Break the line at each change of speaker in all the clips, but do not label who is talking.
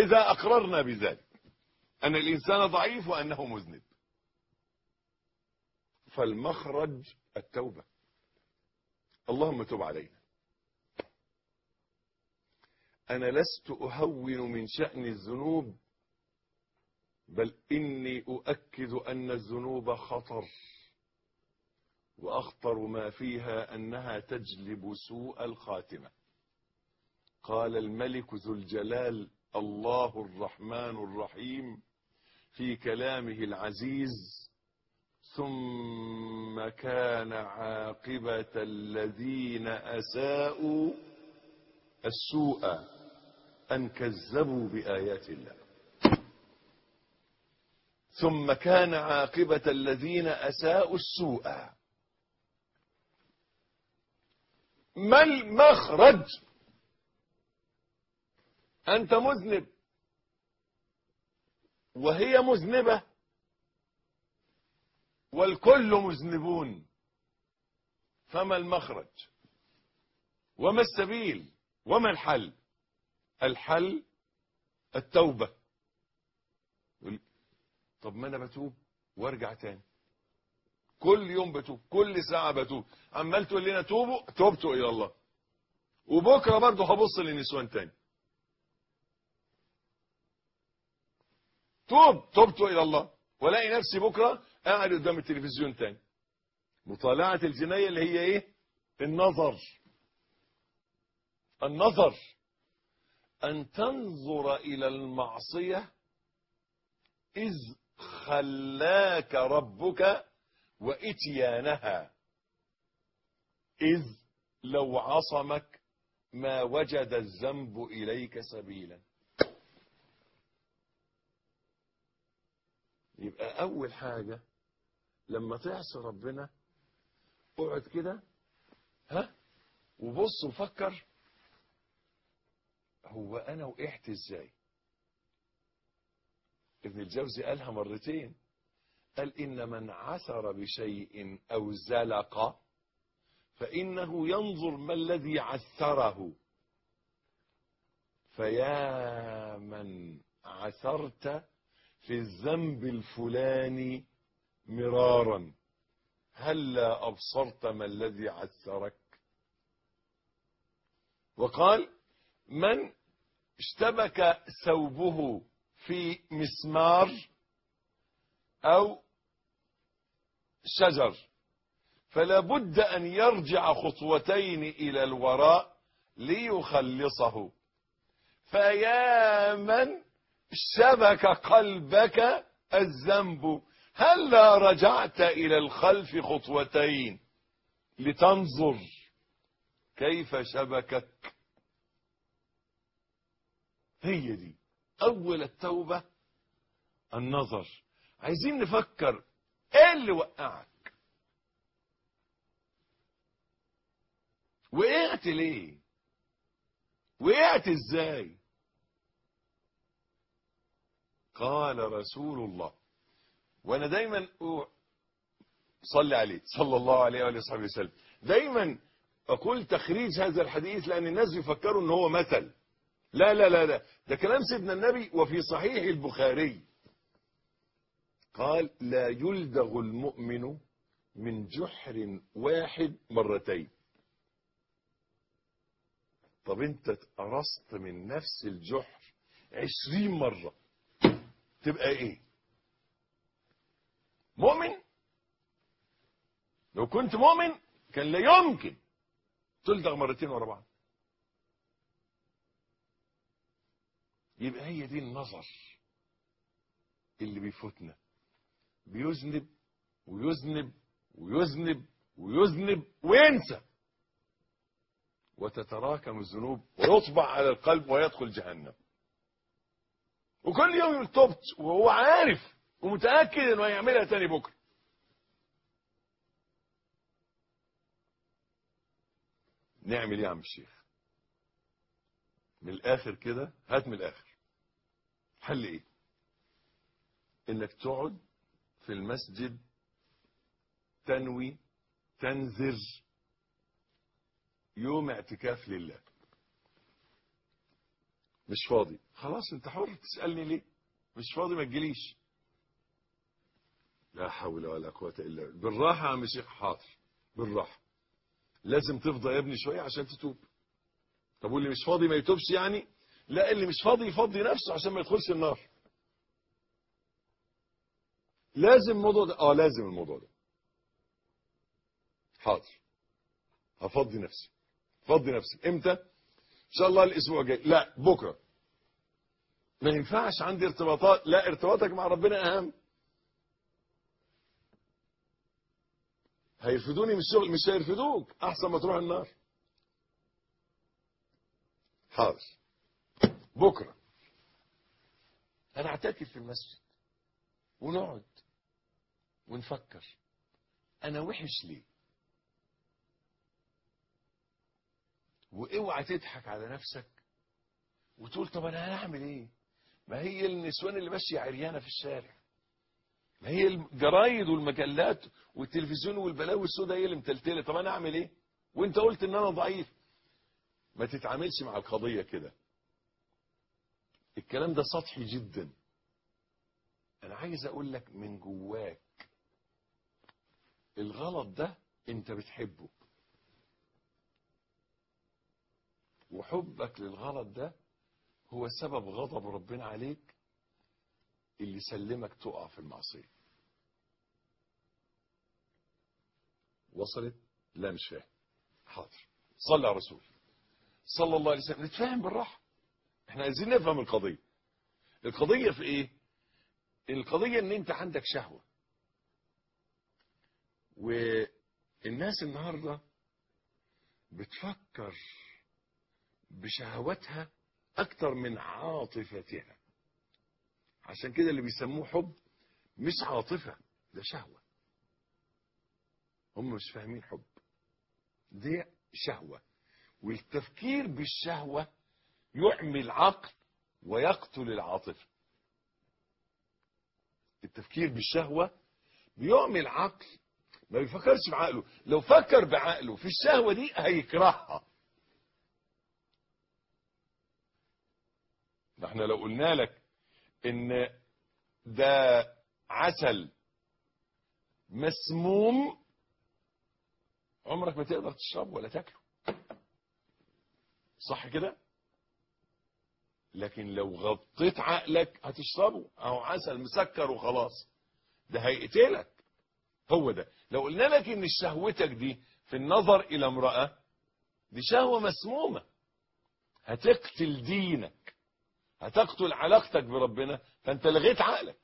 إذا أقررنا بذلك أن الإنسان ضعيف وأنه مذنب فالمخرج التوبة اللهم تب علينا أنا لست أهون من شأن الذنوب بل إني أؤكد أن الذنوب خطر وأخطر ما فيها أنها تجلب سوء الخاتمة قال الملك ذو الجلال الله الرحمن الرحيم في كلامه العزيز ثم كان عاقبة الذين أساءوا السوء أن كذبوا بآيات الله ثم كان عاقبة الذين أساءوا السوء ما المخرج أنت مذنب وهي مذنبة والكل مذنبون فما المخرج وما السبيل وما الحل الحل التوبة طب ما انا بتوب وارجع تاني كل يوم بتوب كل ساعة بتوب عمال تقول لنا توبوا توبتوا الى الله وبكرة برضه هبص للنسوان تاني توب توبتوا الى الله والاقي نفسي بكرة قاعد قدام التلفزيون تاني مطالعة الجناية اللي هي ايه النظر النظر ان تنظر الى المعصية اذ خلاك ربك واتيانها اذ لو عصمك ما وجد الذنب اليك سبيلا يبقى اول حاجة لما تعصي ربنا اقعد كده ها وبص وفكر هو انا وقعت ازاي ابن الجوزي قالها مرتين قال ان من عثر بشيء او زلق فانه ينظر ما الذي عثره فيا من عثرت في الذنب الفلاني مرارا هلا أبصرت ما الذي عثرك وقال من اشتبك ثوبه في مسمار أو شجر فلا بد أن يرجع خطوتين إلى الوراء ليخلصه فيا من شبك قلبك الذنب هلا رجعت إلى الخلف خطوتين لتنظر كيف شبكك هي دي أول التوبة النظر عايزين نفكر ايه اللي وقعك وقعت ليه وقعت ازاي قال رسول الله وانا دايما صلي عليه صلى الله عليه وآله وصحبه وسلم دايما اقول تخريج هذا الحديث لان الناس بيفكروا ان هو مثل لا لا لا لا ده كلام سيدنا النبي وفي صحيح البخاري قال لا يلدغ المؤمن من جحر واحد مرتين طب انت اتقرصت من نفس الجحر عشرين مرة تبقى ايه مؤمن لو كنت مؤمن كان لا يمكن تلدغ مرتين ورا بعض يبقى هي دي النظر اللي بيفوتنا بيذنب ويذنب ويذنب ويذنب وينسى وتتراكم الذنوب ويطبع على القلب ويدخل جهنم وكل يوم يقول تبت وهو عارف ومتأكد انه هيعملها تاني بكرة نعمل ايه يا عم الشيخ من الاخر كده هات من الاخر حل ايه انك تقعد في المسجد تنوي تنذر يوم اعتكاف لله مش فاضي خلاص انت حر تسألني ليه مش فاضي ما تجيليش لا حول ولا قوة إلا بالله بالراحة يا عم شيخ حاضر بالراحة لازم تفضى يا ابني شوية عشان تتوب طب واللي مش فاضي ما يتوبش يعني لا اللي مش فاضي يفضي نفسه عشان ما يدخلش النار لازم الموضوع ده اه لازم الموضوع ده حاضر هفضي نفسي فضي نفسك امتى ان شاء الله الاسبوع الجاي لا بكره ما ينفعش عندي ارتباطات لا ارتباطك مع ربنا اهم هيرفدوني من الشغل مش هيرفدوك احسن ما تروح النار حاضر بكره انا اعتكف في المسجد ونقعد ونفكر انا وحش ليه واوعى تضحك على نفسك وتقول طب انا هعمل ايه ما هي النسوان اللي ماشيه عريانه في الشارع ما هي الجرايد والمجلات والتلفزيون والبلاوي السوداء هي اللي متلتله طب انا اعمل ايه وانت قلت ان انا ضعيف ما تتعاملش مع القضيه كده الكلام ده سطحي جدا انا عايز اقول لك من جواك الغلط ده انت بتحبه وحبك للغلط ده هو سبب غضب ربنا عليك اللي سلمك تقع في المعصية وصلت لا مش فاهم حاضر صلى على الرسول صلى الله عليه وسلم نتفاهم بالراحة احنا عايزين نفهم القضية القضية في ايه القضية ان انت عندك شهوة والناس النهاردة بتفكر بشهواتها اكتر من عاطفتها عشان كده اللي بيسموه حب مش عاطفة ده شهوة هم مش فاهمين حب دي شهوة والتفكير بالشهوة يعمي العقل ويقتل العاطفة التفكير بالشهوة بيعمي العقل ما بيفكرش بعقله لو فكر بعقله في الشهوة دي هيكرهها احنا لو قلنا لك ان ده عسل مسموم عمرك ما تقدر تشربه ولا تاكله صح كده لكن لو غطيت عقلك هتشربه او عسل مسكر وخلاص ده هيقتلك هو ده لو قلنا لك ان شهوتك دي في النظر الى امرأة دي شهوة مسمومة هتقتل دينك هتقتل علاقتك بربنا فانت لغيت عقلك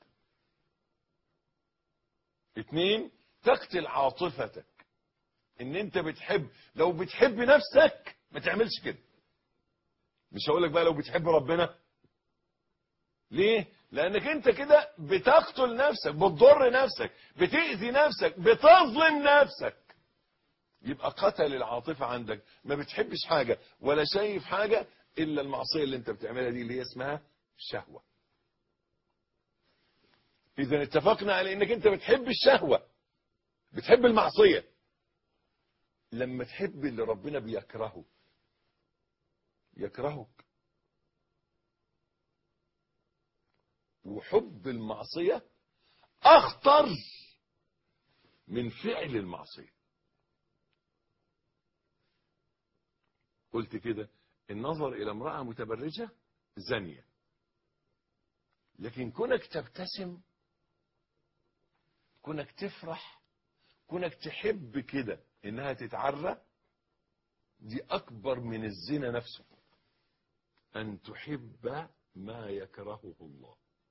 اتنين تقتل عاطفتك ان انت بتحب لو بتحب نفسك ما تعملش كده مش هقولك بقى لو بتحب ربنا ليه لانك انت كده بتقتل نفسك بتضر نفسك بتأذي نفسك بتظلم نفسك يبقى قتل العاطفة عندك ما بتحبش حاجة ولا شايف حاجة الا المعصية اللي انت بتعملها دي اللي هي اسمها شهوة اذا اتفقنا على انك انت بتحب الشهوة بتحب المعصية لما تحب اللي ربنا بيكرهه يكرهك وحب المعصية اخطر من فعل المعصية قلت كده النظر الى امرأة متبرجة زانية لكن كونك تبتسم كونك تفرح كونك تحب كده انها تتعرى دي اكبر من الزنا نفسه ان تحب ما يكرهه الله